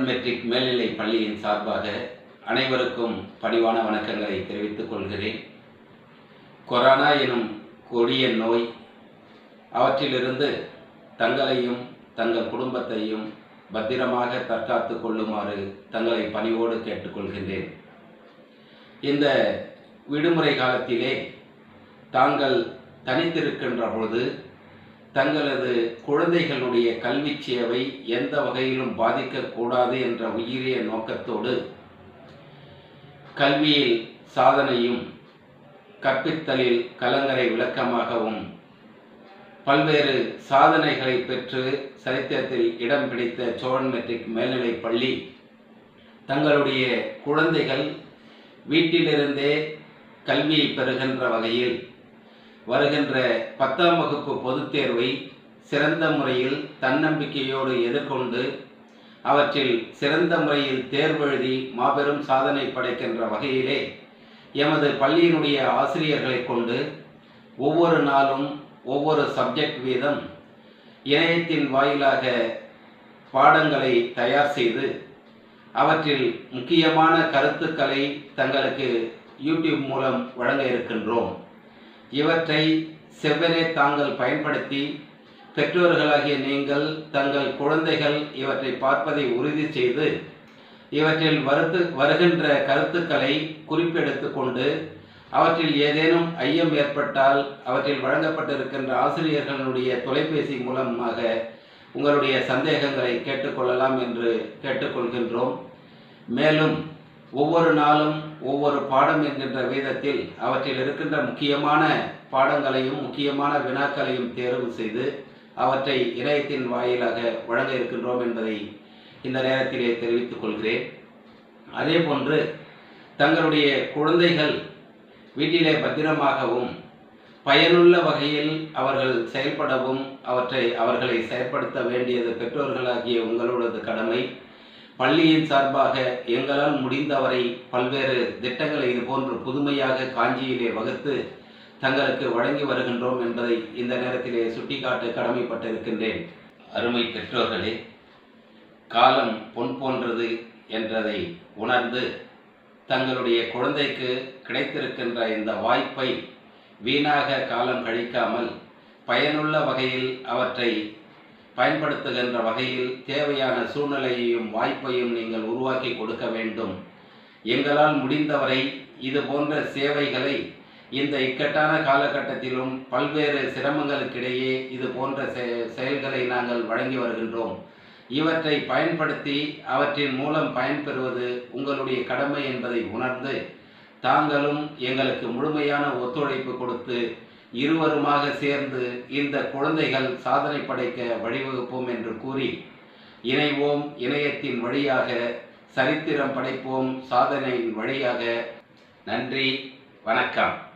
Cholan matric மேல்நிலை பள்ளியின் சார்பாக அனைவருக்கும் பணிவான வணக்கங்களை தெரிவித்துக் கொள்கிறேன் கொரோனா எனும் கொடிய நோய் அவற்றிலிருந்து தங்களையும் தங்கள் குடும்பத்தையும் பத்திரமாக தற்காத்து கொள்ளுமாறு தங்களை பணிவோடு கேட்டுக்கொள்கின்றேன் இந்த விடுமுறை காலத்திலே தாங்கள் தனித்திருக்கின்ற பொழுது தங்களது குழந்தைகளுடைய கல்வி சேவை எந்த வகையிலும் பாதிக்கக்கூடாது என்ற உயரிய நோக்கத்தோடு கல்வியில் சாதனையும் கற்பித்தலில் கலங்கரை விளக்கமாகவும் பல்வேறு சாதனைகளை பெற்று சரித்திரத்தில் இடம் பிடித்த சோழன் மெட்ரிக் மேல்நிலைப் பள்ளி தங்களுடைய குழந்தைகள் வீட்டிலிருந்தே கல்வியை பெறுகின்ற வகையில் வருகின்ற பத்தாம் வகுப்பு பொதுத் தேர்வை சிறந்த முறையில் தன்னம்பிக்கையோடு எதிர்கொண்டு அவற்றில் சிறந்த முறையில் தேர்வெழுதி மாபெரும் சாதனை படைக்கின்ற வகையிலே எமது பள்ளியினுடைய ஆசிரியர்களை கொண்டு ஒவ்வொரு நாளும் ஒவ்வொரு சப்ஜெக்ட் வீதம் இணையத்தின் வாயிலாக பாடங்களை தயார் செய்து அவற்றில் முக்கியமான கருத்துக்களை தங்களுக்கு யூடியூப் மூலம் வழங்க இருக்கின்றோம் இவற்றை செவ்வனே தாங்கள் பயன்படுத்தி பெற்றோர்களாகிய நீங்கள் தங்கள் குழந்தைகள் இவற்றை பார்ப்பதை உறுதி செய்து இவற்றில் வருத்து வருகின்ற கருத்துக்களை குறிப்பெடுத்து கொண்டு அவற்றில் ஏதேனும் ஐயம் ஏற்பட்டால் அவற்றில் வழங்கப்பட்டிருக்கின்ற ஆசிரியர்களுடைய தொலைபேசி மூலமாக உங்களுடைய சந்தேகங்களை கேட்டுக்கொள்ளலாம் என்று கேட்டுக்கொள்கின்றோம் மேலும் ஒவ்வொரு நாளும் ஒவ்வொரு பாடம் என்கின்ற வீதத்தில் அவற்றில் இருக்கின்ற முக்கியமான பாடங்களையும் முக்கியமான வினாக்களையும் தேர்வு செய்து அவற்றை இணையத்தின் வாயிலாக வழங்க இருக்கின்றோம் என்பதை இந்த நேரத்திலே தெரிவித்துக் கொள்கிறேன் அதே போன்று தங்களுடைய குழந்தைகள் வீட்டிலே பத்திரமாகவும் பயனுள்ள வகையில் அவர்கள் செயல்படவும் அவற்றை அவர்களை செயற்படுத்த வேண்டியது பெற்றோர்களாகிய உங்களோடது கடமை பள்ளியின் சார்பாக எங்களால் முடிந்தவரை பல்வேறு திட்டங்களை இதுபோன்று புதுமையாக காஞ்சியிலே வகுத்து தங்களுக்கு வழங்கி வருகின்றோம் என்பதை இந்த நேரத்திலே சுட்டிக்காட்ட கடமைப்பட்டிருக்கின்றேன் அருமை பெற்றோர்களே காலம் பொன் போன்றது என்றதை உணர்ந்து தங்களுடைய குழந்தைக்கு கிடைத்திருக்கின்ற இந்த வாய்ப்பை வீணாக காலம் கழிக்காமல் பயனுள்ள வகையில் அவற்றை பயன்படுத்துகின்ற வகையில் தேவையான சூழ்நிலையையும் வாய்ப்பையும் நீங்கள் உருவாக்கி கொடுக்க வேண்டும் எங்களால் முடிந்தவரை இது போன்ற சேவைகளை இந்த இக்கட்டான காலகட்டத்திலும் பல்வேறு சிரமங்களுக்கிடையே இது போன்ற செ- செயல்களை நாங்கள் வழங்கி வருகின்றோம் இவற்றை பயன்படுத்தி அவற்றின் மூலம் பயன்பெறுவது உங்களுடைய கடமை என்பதை உணர்ந்து தாங்களும் எங்களுக்கு முழுமையான ஒத்துழைப்பு கொடுத்து இருவருமாக சேர்ந்து இந்த குழந்தைகள் சாதனை படைக்க வழிவகுப்போம் என்று கூறி இணைவோம் இணையத்தின் வழியாக சரித்திரம் படைப்போம் சாதனையின் வழியாக நன்றி வணக்கம்